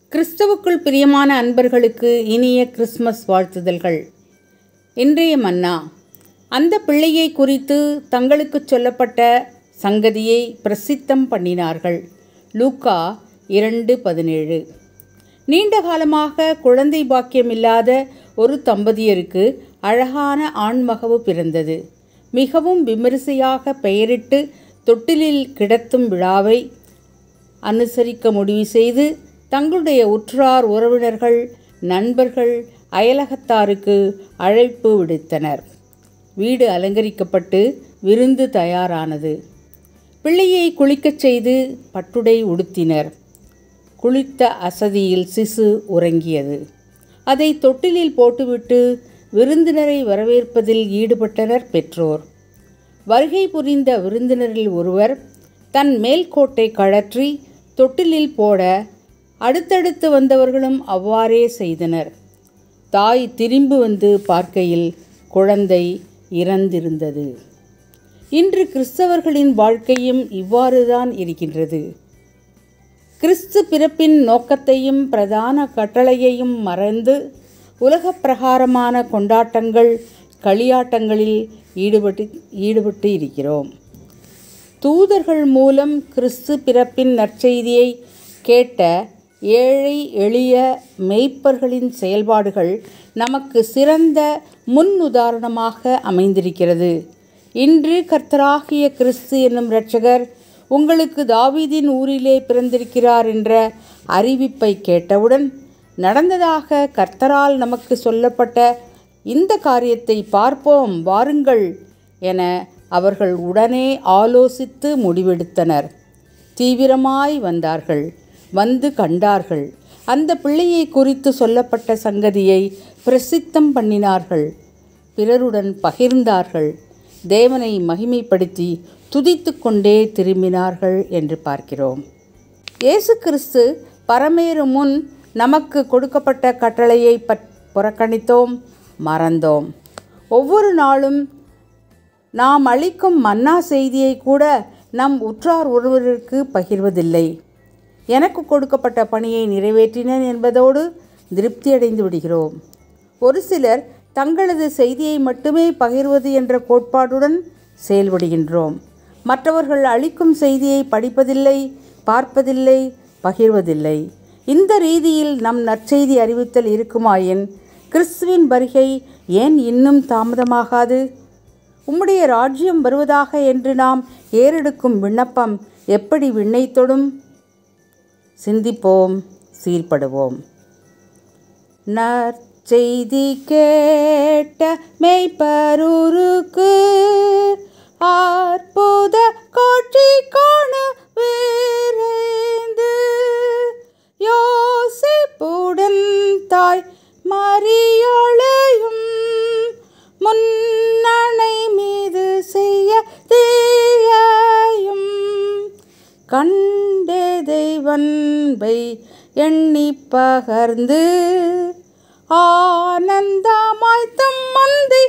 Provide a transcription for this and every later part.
கிறிஸ்துவுக்குள் பிரியமான அன்பர்களுக்கு இனிய கிறிஸ்மஸ் வாழ்த்துதல்கள் இன்றைய மன்னா அந்த பிள்ளையை குறித்து தங்களுக்கு சொல்லப்பட்ட சங்கதியை பிரசித்தம் பண்ணினார்கள் லூக்கா இரண்டு பதினேழு நீண்ட காலமாக குழந்தை பாக்கியமில்லாத ஒரு தம்பதியருக்கு அழகான ஆண்மகவு பிறந்தது மிகவும் விமரிசையாக பெயரிட்டு தொட்டிலில் கிடத்தும் விழாவை அனுசரிக்க முடிவு செய்து தங்களுடைய உற்றார் உறவினர்கள் நண்பர்கள் அயலகத்தாருக்கு அழைப்பு விடுத்தனர் வீடு அலங்கரிக்கப்பட்டு விருந்து தயாரானது பிள்ளையை குளிக்கச் செய்து பட்டுடை உடுத்தினர் குளித்த அசதியில் சிசு உறங்கியது அதை தொட்டிலில் போட்டுவிட்டு விருந்தினரை வரவேற்பதில் ஈடுபட்டனர் பெற்றோர் வருகை புரிந்த விருந்தினரில் ஒருவர் தன் மேல்கோட்டை கழற்றி தொட்டிலில் போட அடுத்தடுத்து வந்தவர்களும் அவ்வாறே செய்தனர் தாய் திரும்பி வந்து பார்க்கையில் குழந்தை இறந்திருந்தது இன்று கிறிஸ்தவர்களின் வாழ்க்கையும் இவ்வாறுதான் இருக்கின்றது கிறிஸ்து பிறப்பின் நோக்கத்தையும் பிரதான கட்டளையையும் மறந்து உலகப் பிரகாரமான கொண்டாட்டங்கள் களியாட்டங்களில் ஈடுபட்டு ஈடுபட்டு இருக்கிறோம் தூதர்கள் மூலம் கிறிஸ்து பிறப்பின் நற்செய்தியை கேட்ட ஏழை எளிய மெய்ப்பர்களின் செயல்பாடுகள் நமக்கு சிறந்த முன் உதாரணமாக அமைந்திருக்கிறது இன்று கர்த்தராகிய கிறிஸ்து என்னும் இரட்சகர் உங்களுக்கு தாவீதின் ஊரிலே பிறந்திருக்கிறார் என்ற அறிவிப்பை கேட்டவுடன் நடந்ததாக கர்த்தரால் நமக்கு சொல்லப்பட்ட இந்த காரியத்தை பார்ப்போம் வாருங்கள் என அவர்கள் உடனே ஆலோசித்து முடிவெடுத்தனர் தீவிரமாய் வந்தார்கள் வந்து கண்டார்கள் அந்த பிள்ளையை குறித்து சொல்லப்பட்ட சங்கதியை பிரசித்தம் பண்ணினார்கள் பிறருடன் பகிர்ந்தார்கள் தேவனை மகிமைப்படுத்தி துதித்து கொண்டே திரும்பினார்கள் என்று பார்க்கிறோம் இயேசு கிறிஸ்து பரமேறு முன் நமக்கு கொடுக்கப்பட்ட கட்டளையை பற் புறக்கணித்தோம் மறந்தோம் ஒவ்வொரு நாளும் நாம் அளிக்கும் மன்னா செய்தியை கூட நம் உற்றார் ஒருவருக்கு பகிர்வதில்லை எனக்கு கொடுக்கப்பட்ட பணியை நிறைவேற்றினேன் என்பதோடு திருப்தியடைந்து விடுகிறோம் ஒரு சிலர் தங்களது செய்தியை மட்டுமே பகிர்வது என்ற கோட்பாடுடன் செயல்படுகின்றோம் மற்றவர்கள் அளிக்கும் செய்தியை படிப்பதில்லை பார்ப்பதில்லை பகிர்வதில்லை இந்த ரீதியில் நம் நற்செய்தி அறிவித்தல் இருக்குமாயின் கிறிஸ்துவின் வருகை ஏன் இன்னும் தாமதமாகாது உம்முடைய ராஜ்யம் வருவதாக என்று நாம் ஏறெடுக்கும் விண்ணப்பம் எப்படி விண்ணை தொடும் சிந்திப்போம் சீர்படுவோம் நற்செய்தி கேட்ட மெய்ப்பரூருக்கு அற்புத காட்சி காண விரைந்து யோசிப்புடன் தாய் மரியாளையும் முன்னணை மீது செய்ய தீயும் கண்டே தெய்வன்பை எண்ணி பகர்ந்து ஆனந்தமாய் தம் மந்தை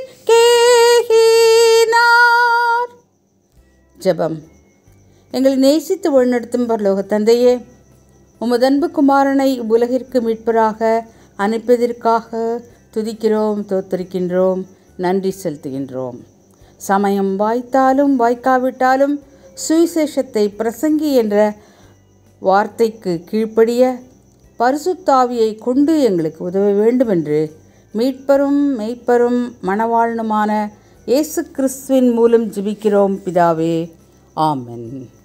கேகினார் ஜெபம் எங்களை நேசித்து வழிநடத்தும் பரலோக தந்தையே உமது அன்பு குமாரனை உலகிற்கு மீட்பராக அனுப்பியதற்காக துதிக்கிறோம் தோத்தரிக்கின்றோம் நன்றி செலுத்துகின்றோம் சமயம் வாய்த்தாலும் வாய்க்காவிட்டாலும் சுவிசேஷத்தை பிரசங்கி என்ற வார்த்தைக்கு கீழ்ப்படிய பரிசுத்தாவியை கொண்டு எங்களுக்கு உதவ வேண்டுமென்று மீட்பரும் மெய்ப்பரும் மணவாளனுமான இயேசு கிறிஸ்துவின் மூலம் ஜெபிக்கிறோம் பிதாவே ஆமென்